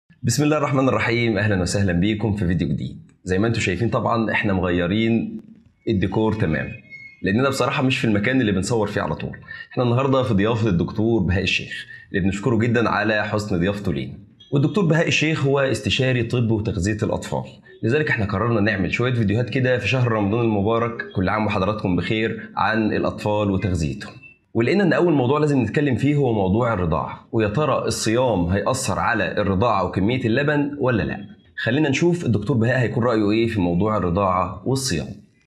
بسم الله الرحمن الرحيم اهلا وسهلا بيكم في فيديو جديد زي ما انتم شايفين طبعا احنا مغيرين الديكور تمام لاننا بصراحه مش في المكان اللي بنصور فيه على طول احنا النهارده في ضيافه الدكتور بهاء الشيخ اللي بنشكره جدا على حسن ضيافته لينا والدكتور بهاء الشيخ هو استشاري طب وتغذيه الاطفال لذلك احنا قررنا نعمل شويه فيديوهات كده في شهر رمضان المبارك كل عام وحضراتكم بخير عن الاطفال وتغذيتهم ولقينا ان اول موضوع لازم نتكلم فيه هو موضوع الرضاعه ويا ترى الصيام هيأثر على الرضاعه وكميه اللبن ولا لا خلينا نشوف الدكتور بهاء هيكون رايه ايه في موضوع الرضاعه والصيام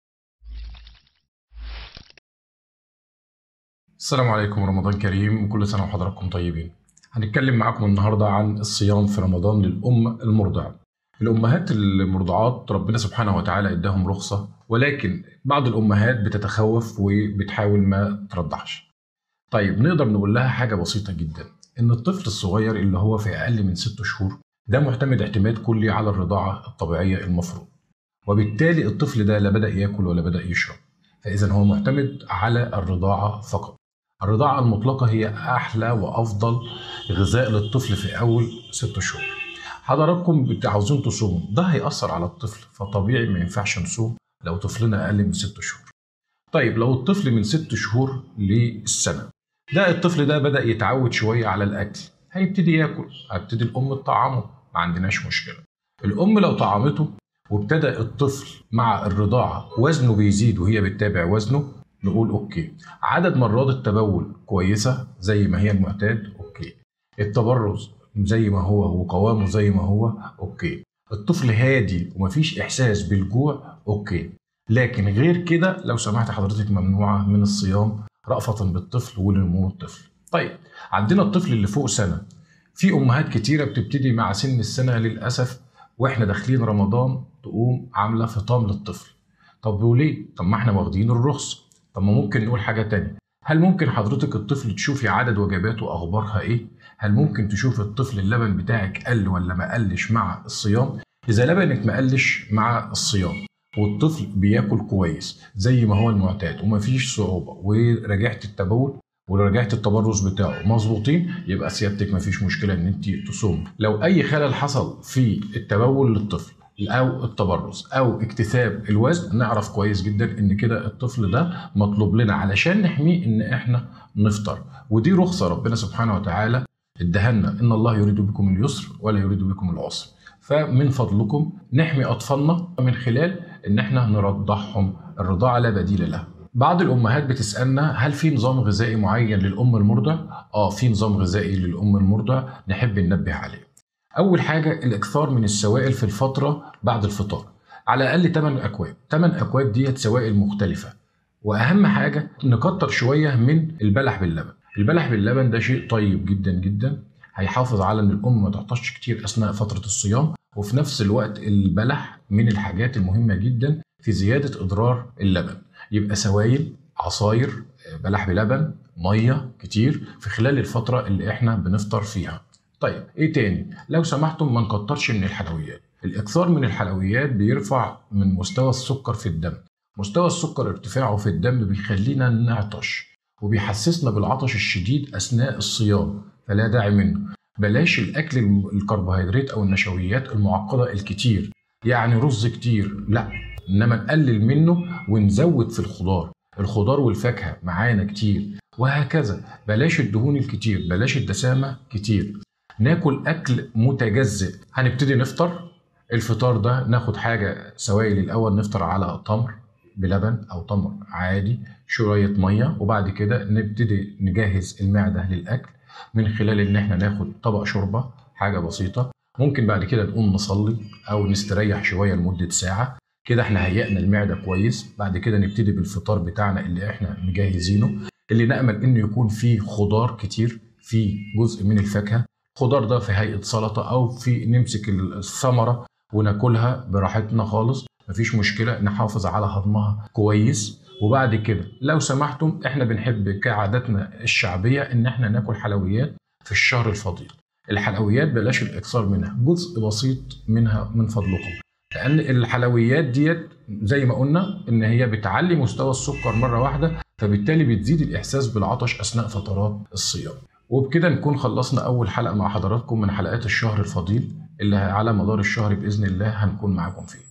السلام عليكم ورمضان كريم وكل سنة وحضراتكم طيبين هنتكلم معاكم النهاردة عن الصيام في رمضان للأم المرضعة الأمهات المرضعات ربنا سبحانه وتعالى إداهم رخصة ولكن بعض الأمهات بتتخوف وبتحاول ما ترضعش طيب نقدر نقول لها حاجة بسيطة جدا إن الطفل الصغير اللي هو في أقل من ست شهور ده معتمد اعتماد كلي على الرضاعة الطبيعية المفروض وبالتالي الطفل ده لا بدأ ياكل ولا بدأ يشرب فإذا هو معتمد على الرضاعة فقط الرضاعة المطلقة هي أحلى وأفضل غذاء للطفل في أول ست شهور حضراتكم عاوزين تصوموا ده هيأثر على الطفل فطبيعي ما ينفعش نصوم لو طفلنا أقل من ست شهور طيب لو الطفل من ست شهور للسنة ده الطفل ده بدأ يتعود شوية على الأكل هيبتدي ياكل هتبتدي الأم تطعمه ما عندناش مشكلة الأم لو طعمته وابتدى الطفل مع الرضاعة وزنه بيزيد وهي بتتابع وزنه نقول اوكي عدد مرات التبول كويسه زي ما هي المعتاد اوكي التبرز زي ما هو وقوامه زي ما هو اوكي الطفل هادي ومفيش احساس بالجوع اوكي لكن غير كده لو سمحت حضرتك ممنوعه من الصيام رأفة بالطفل ولنمو الطفل طيب عندنا الطفل اللي فوق سنه في امهات كتيره بتبتدي مع سن السنه للاسف واحنا داخلين رمضان تقوم عامله فطام للطفل طب وليه طب ما احنا واخدين الرخصه طب ما ممكن نقول حاجة تانية هل ممكن حضرتك الطفل تشوفي عدد وجباته أخبارها إيه؟ هل ممكن تشوف الطفل اللبن بتاعك قل ولا ما قلش مع الصيام؟ إذا لبنك ما قلش مع الصيام والطفل بياكل كويس زي ما هو المعتاد ومفيش صعوبة ورجعت التبول ورجعت التبرز بتاعه مظبوطين يبقى سيادتك مفيش مشكلة إن أنت تصوم لو أي خلل حصل في التبول للطفل او التبرز او اكتساب الوزن نعرف كويس جدا ان كده الطفل ده مطلوب لنا علشان نحميه ان احنا نفطر ودي رخصه ربنا سبحانه وتعالى ادهنا ان الله يريد بكم اليسر ولا يريد بكم العسر فمن فضلكم نحمي اطفالنا من خلال ان احنا نرضعهم الرضاعه لا بديل لها بعض الامهات بتسالنا هل في نظام غذائي معين للام المرضع اه في نظام غذائي للام المرضع نحب ننبه عليه أول حاجة الإكثار من السوائل في الفترة بعد الفطار على الأقل 8 أكواب 8 أكواب ديت سوائل مختلفة وأهم حاجة نكتر شوية من البلح باللبن البلح باللبن ده شيء طيب جدا جدا هيحافظ على ان الام ما تعطش كتير اثناء فتره الصيام وفي نفس الوقت البلح من الحاجات المهمه جدا في زياده اضرار اللبن يبقى سوائل عصاير بلح بلبن ميه كتير في خلال الفتره اللي احنا بنفطر فيها طيب ايه تاني لو سمحتم ما نكترش من الحلويات الاكثار من الحلويات بيرفع من مستوى السكر في الدم مستوى السكر ارتفاعه في الدم بيخلينا نعطش وبيحسسنا بالعطش الشديد اثناء الصيام فلا داعي منه بلاش الاكل الكربوهيدرات او النشويات المعقده الكتير يعني رز كتير لا انما نقلل منه ونزود في الخضار الخضار والفاكهه معانا كتير وهكذا بلاش الدهون الكتير بلاش الدسامه كتير ناكل اكل متجزئ هنبتدي نفطر الفطار ده ناخد حاجه سوائل الاول نفطر على تمر بلبن او تمر عادي شويه ميه وبعد كده نبتدي نجهز المعده للاكل من خلال ان احنا ناخد طبق شوربه حاجه بسيطه ممكن بعد كده نقوم نصلي او نستريح شويه لمده ساعه كده احنا هيئنا المعده كويس بعد كده نبتدي بالفطار بتاعنا اللي احنا مجهزينه اللي نامل انه يكون فيه خضار كتير فيه جزء من الفاكهه خضار ده في هيئه سلطه او في نمسك الثمره وناكلها براحتنا خالص مفيش مشكله نحافظ على هضمها كويس وبعد كده لو سمحتم احنا بنحب كعاداتنا الشعبيه ان احنا ناكل حلويات في الشهر الفضيل الحلويات بلاش الاكثار منها جزء بسيط منها من فضلكم لان الحلويات ديت زي ما قلنا ان هي بتعلي مستوى السكر مره واحده فبالتالي بتزيد الاحساس بالعطش اثناء فترات الصيام وبكده نكون خلصنا اول حلقه مع حضراتكم من حلقات الشهر الفضيل اللي على مدار الشهر باذن الله هنكون معاكم فيه